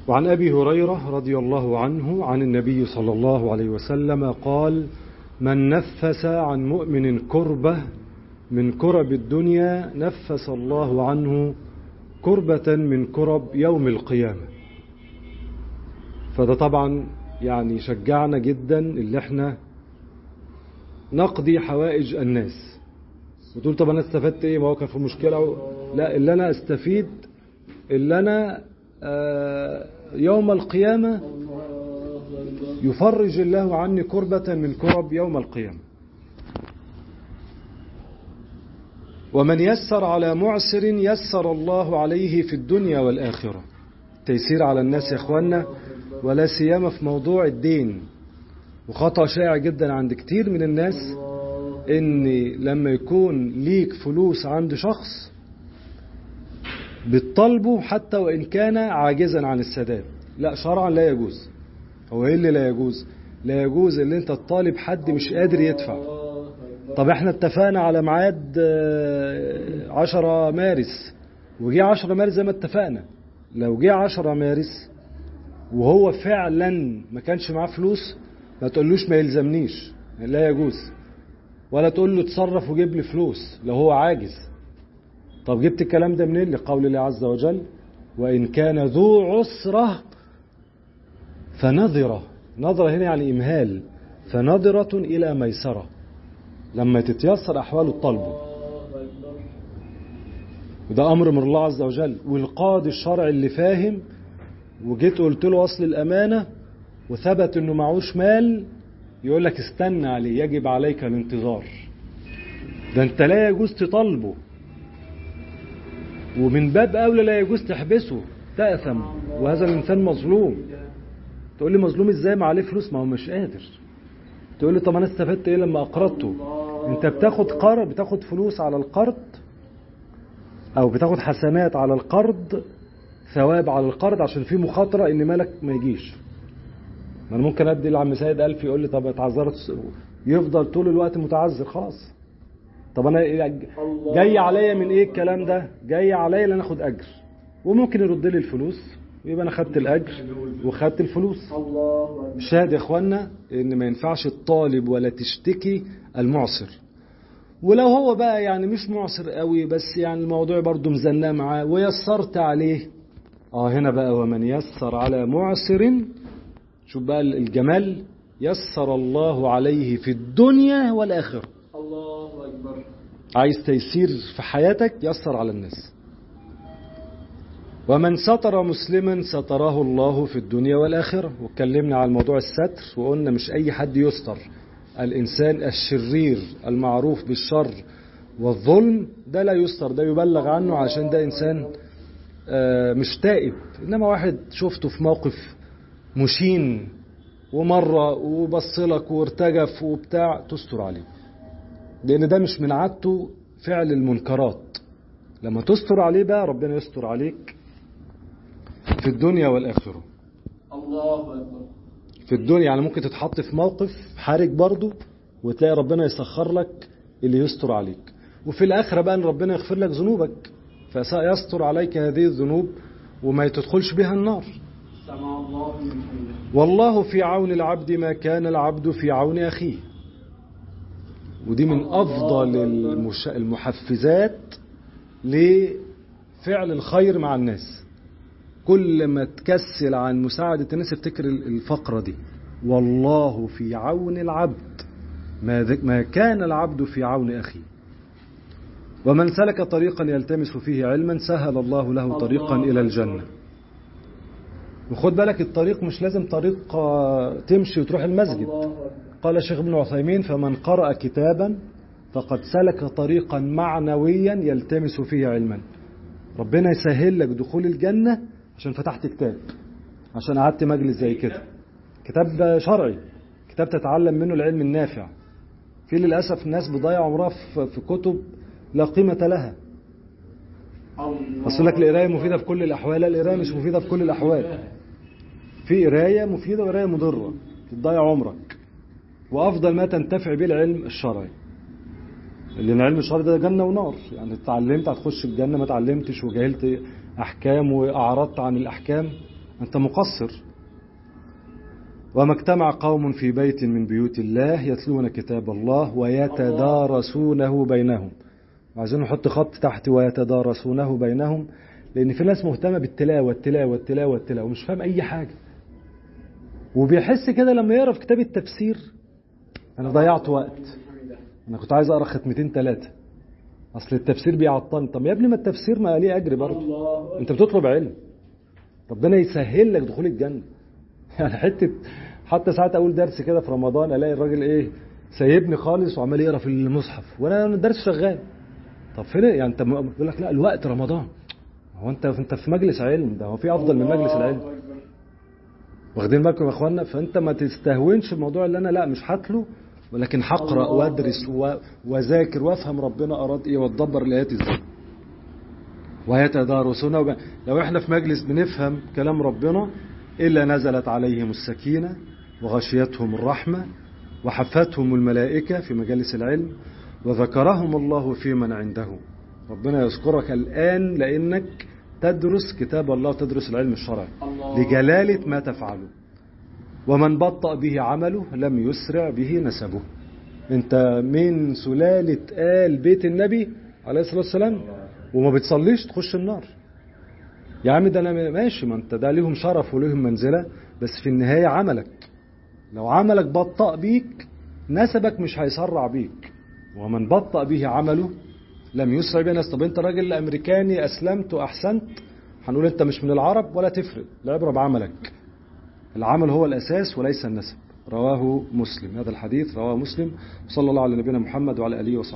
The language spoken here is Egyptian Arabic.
وعن أبي هريرة رضي الله عنه عن النبي صلى الله عليه وسلم قال من نفس عن مؤمن كربة من كرب الدنيا نفس الله عنه كربة من كرب يوم القيامة فده طبعا يعني شجعنا جدا اللي احنا نقضي حوائج الناس وتقول طب انا استفدت ايه ما هو كان في مشكله لا اللي انا استفيد اللي انا آه يوم القيامه يفرج الله عني كربة من كرب يوم القيامة ومن يسر على معسر يسر الله عليه في الدنيا والآخرة تيسير على الناس يا اخوانا ولا سيما في موضوع الدين وخطأ شائع جدا عند كتير من الناس ان لما يكون ليك فلوس عند شخص بتطالبه حتى وان كان عاجزا عن السداد لا شرعا لا يجوز هو ايه اللي لا يجوز لا يجوز ان انت تطالب حد مش قادر يدفع طب احنا اتفقنا على ميعاد عشرة مارس وجي عشرة مارس زي ما اتفقنا لو جه عشرة مارس وهو فعلا ما كانش معاه فلوس ما تقولوش ما يلزمنيش لا يجوز ولا تقول له اتصرف وجيب لي فلوس لو هو عاجز طب جبت الكلام ده منين لقول الله عز وجل وإن كان ذو عسرة فنظرة نظرة هنا يعني إمهال فنظرة إلى ميسرة لما تتيسر أحوال الطلب وده أمر من الله عز وجل والقاضي الشرعي اللي فاهم وجيت قلت له أصل الأمانة وثبت إنه معوش مال يقول لك استنى عليه يجب عليك الانتظار ده انت لا يجوز تطالبه ومن باب أولى لا يجوز تحبسه تأثم وهذا الإنسان مظلوم تقول لي مظلوم ازاي ما عليه فلوس ما هو مش قادر تقول لي طب انا استفدت ايه لما اقرضته انت بتاخد قرض بتاخد فلوس على القرض او بتاخد حسنات على القرض ثواب على القرض عشان في مخاطرة ان مالك ما يجيش ما انا ممكن ادي لعم سيد الف يقول لي طب اتعذرت يفضل طول الوقت متعذر خلاص طب انا جاي عليا من ايه الكلام ده جاي عليا ان انا اخد اجر وممكن يرد لي الفلوس ويبقى انا خدت الاجر وخدت الفلوس شاهد يا اخوانا ان ما ينفعش الطالب ولا تشتكي المعسر ولو هو بقى يعني مش معسر قوي بس يعني الموضوع برضه مزناه معاه ويسرت عليه اه هنا بقى ومن يسر على معسر شوف بقى الجمال يسر الله عليه في الدنيا والاخره الله اكبر عايز تيسير في حياتك يسر على الناس ومن ستر مسلما ستره الله في الدنيا والآخرة واتكلمنا على موضوع الستر وقلنا مش أي حد يستر الإنسان الشرير المعروف بالشر والظلم ده لا يستر ده يبلغ عنه عشان ده إنسان مش تائب إنما واحد شفته في موقف مشين ومرة وبصلك وارتجف وبتاع تستر عليه لأن ده مش من عادته فعل المنكرات لما تستر عليه بقى ربنا يستر عليك في الدنيا والآخرة الله أكبر في الدنيا يعني ممكن تتحط في موقف حرج برضه وتلاقي ربنا يسخر لك اللي يستر عليك وفي الآخرة بقى أن ربنا يغفر لك ذنوبك فسيستر عليك هذه الذنوب وما تدخلش بها النار سمع الله من حمده والله في عون العبد ما كان العبد في عون أخيه ودي من أفضل المش... المحفزات لفعل الخير مع الناس كل ما تكسل عن مساعدة الناس افتكر الفقرة دي والله في عون العبد ما, ذك ما كان العبد في عون أخيه ومن سلك طريقا يلتمس فيه علما سهل الله له طريقا إلى الجنة وخد بالك الطريق مش لازم طريق تمشي وتروح المسجد قال الشيخ ابن عثيمين فمن قرأ كتابا فقد سلك طريقا معنويا يلتمس فيه علما ربنا يسهل لك دخول الجنة عشان فتحت كتاب عشان قعدت مجلس زي كده كتاب شرعي كتاب تتعلم منه العلم النافع في للأسف ناس بضيع عمرها في كتب لا قيمة لها أصل لك القراية مفيدة في كل الأحوال لا القراية مش مفيدة في كل الأحوال في قراية مفيدة وقراية مضرة تضيع عمرك وأفضل ما تنتفع به العلم الشرعي لأن العلم الشرعي ده جنة ونار يعني اتعلمت هتخش الجنة ما اتعلمتش وجهلت أحكام وأعرضت عن الأحكام أنت مقصر وما اجتمع قوم في بيت من بيوت الله يتلون كتاب الله ويتدارسونه بينهم عايزين نحط خط تحت ويتدارسونه بينهم لأن في ناس مهتمة بالتلاوة التلاوة التلاوة التلاوة مش فاهم أي حاجة وبيحس كده لما يقرا في كتاب التفسير أنا ضيعت وقت أنا كنت عايز أقرا ختمتين ثلاثة أصل التفسير بيعطلني طب يا ابني ما التفسير ما ليه أجر برضه الله أنت بتطلب علم ربنا يسهل لك دخول الجنة يعني حتة حتى ساعات أقول درس كده في رمضان ألاقي الراجل إيه سايبني خالص وعمال يقرا في المصحف وأنا الدرس شغال طب فين يعني أنت بيقول لك لا الوقت رمضان هو أنت أنت في مجلس علم ده هو في أفضل من مجلس العلم الله أكبر. واخدين بالكم يا اخوانا فانت ما تستهونش الموضوع اللي انا لا مش هتلو ولكن هقرا الله وادرس و- واذاكر وافهم ربنا اراد ايه واتدبر الايات ازاي ويتدارسون وب... لو احنا في مجلس بنفهم كلام ربنا الا نزلت عليهم السكينه وغشيتهم الرحمه وحفتهم الملائكه في مجالس العلم وذكرهم الله في من عنده ربنا يذكرك الان لانك تدرس كتاب الله وتدرس العلم الشرعي الله لجلالة ما تفعله ومن بطأ به عمله لم يسرع به نسبه انت من سلالة آل بيت النبي عليه الصلاة والسلام وما بتصليش تخش النار يا عم ده انا ماشي ما انت ده ليهم شرف وليهم منزلة بس في النهاية عملك لو عملك بطأ بيك نسبك مش هيسرع بيك ومن بطأ به عمله لم يسرع به نسبه طب انت راجل امريكاني اسلمت واحسنت هنقول انت مش من العرب ولا تفرق العبرة بعملك العمل هو الاساس وليس النسب رواه مسلم هذا الحديث رواه مسلم صلى الله على نبينا محمد وعلى اله وصحبه